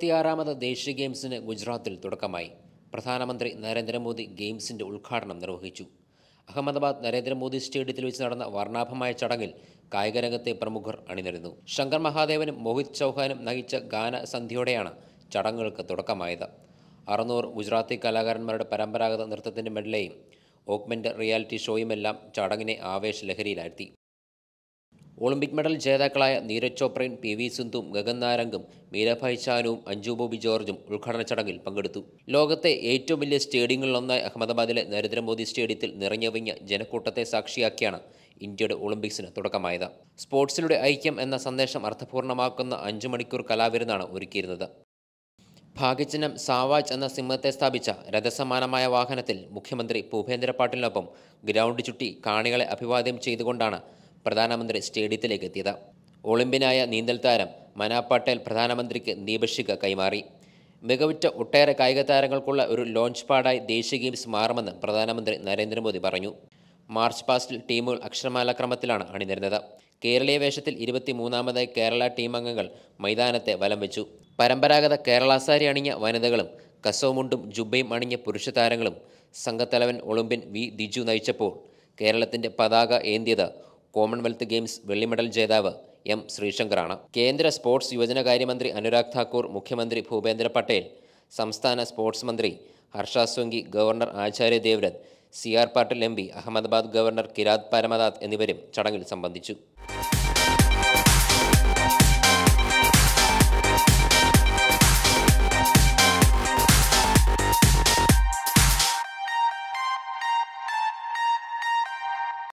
അറുപത്തിയാറാമത് ദേശീയ ഗെയിംസിന് ഗുജറാത്തിൽ തുടക്കമായി പ്രധാനമന്ത്രി നരേന്ദ്രമോദി ഗെയിംസിന്റെ ഉദ്ഘാടനം നിർവഹിച്ചു അഹമ്മദാബാദ് നരേന്ദ്രമോദി സ്റ്റേഡിയത്തിൽ വെച്ച് നടന്ന വർണ്ണാഭമായ ചടങ്ങിൽ കായികരംഗത്തെ പ്രമുഖർ അണിനിരന്നു ശങ്കർ മഹാദേവനും മോഹിത് ചൗഹാനും നയിച്ച ഗാനസന്ധ്യയോടെയാണ് ചടങ്ങുകൾക്ക് തുടക്കമായത് അറുന്നൂറ് ഗുജറാത്തി കലാകാരന്മാരുടെ പരമ്പരാഗത നൃത്തത്തിന്റെ മെഡലയും ഓക്മെന്റ് റിയാലിറ്റി ഷോയുമെല്ലാം ചടങ്ങിനെ ആവേശലഹരിയിലാഴ്ത്തി ഒളിമ്പിക് മെഡൽ ജേതാക്കളായ നീരജ് ചോപ്രയും പി വി സിന്ധുവും ഗഗൻ നാരംഗും മീരാഭായ് ചാനുവും അഞ്ജു ബോബി ജോർജും ഉദ്ഘാടന ചടങ്ങിൽ പങ്കെടുത്തു ലോകത്തെ ഏറ്റവും വലിയ സ്റ്റേഡിയങ്ങളിലൊന്നായ അഹമ്മദാബാദിലെ നരേന്ദ്രമോദി സ്റ്റേഡിയത്തിൽ നിറഞ്ഞവിഞ്ഞ ജനക്കൂട്ടത്തെ സാക്ഷിയാക്കിയാണ് ഇന്ത്യയുടെ ഒളിമ്പിക്സിന് തുടക്കമായത് സ്പോർട്സിലൂടെ ഐക്യം എന്ന സന്ദേശം അർത്ഥപൂർണ്ണമാക്കുന്ന അഞ്ചു മണിക്കൂർ കലാവിരുന്നാണ് ഒരുക്കിയിരുന്നത് ഭാഗ്യചിഹ്നം സാവാജ് എന്ന സിംഹത്തെ സ്ഥാപിച്ച രഥസമാനമായ വാഹനത്തിൽ മുഖ്യമന്ത്രി ഭൂപേന്ദ്ര പാട്ടീലിനൊപ്പം ഗ്രൗണ്ട് ചുറ്റി കാണികളെ അഭിവാദ്യം ചെയ്തുകൊണ്ടാണ് പ്രധാനമന്ത്രി സ്റ്റേഡിയത്തിലേക്ക് എത്തിയത് ഒളിമ്പ്യനായ നീന്തൽ താരം മന പട്ടേൽ പ്രധാനമന്ത്രിക്ക് ദീപശിഖ കൈമാറി മികവുറ്റ ഒട്ടേറെ കായിക താരങ്ങൾക്കുള്ള ഒരു ലോഞ്ച് പാഡായി ദേശീയ ഗെയിംസ് മാറുമെന്ന് പ്രധാനമന്ത്രി നരേന്ദ്രമോദി പറഞ്ഞു മാർച്ച് പാസ്റ്റിൽ ടീമുകൾ അക്ഷരമാല ക്രമത്തിലാണ് അണിനിരുന്നത് കേരളീയ വേഷത്തിൽ ഇരുപത്തിമൂന്നാമതായി കേരള ടീം അംഗങ്ങൾ മൈതാനത്തെ വലം വെച്ചു പരമ്പരാഗത കേരള സാരി അണിഞ്ഞ വനിതകളും കസവുമുണ്ടും ജുബയും അണിഞ്ഞ പുരുഷ താരങ്ങളും സംഘത്തലവൻ ഒളിമ്പ്യൻ വി ദിജു നയിച്ചപ്പോൾ കേരളത്തിന്റെ പതാക ഏന്തിയത് കോമൺവെൽത്ത് ഗെയിംസ് വെള്ളി മെഡൽ ജേതാവ് എം ശ്രീശങ്കറാണ് കേന്ദ്ര സ്പോർട്സ് യുവജനകാര്യമന്ത്രി അനുരാഗ് ഠാക്കൂർ മുഖ്യമന്ത്രി ഭൂപേന്ദ്ര പട്ടേൽ സംസ്ഥാന സ്പോർട്സ് മന്ത്രി Harsh Sanghavi governor Acharya Devvrat C R Patil M P Ahmedabad governor Kirat Paramdas എന്നിവരും ചടങ്ങിൽ സംബന്ധിച്ചു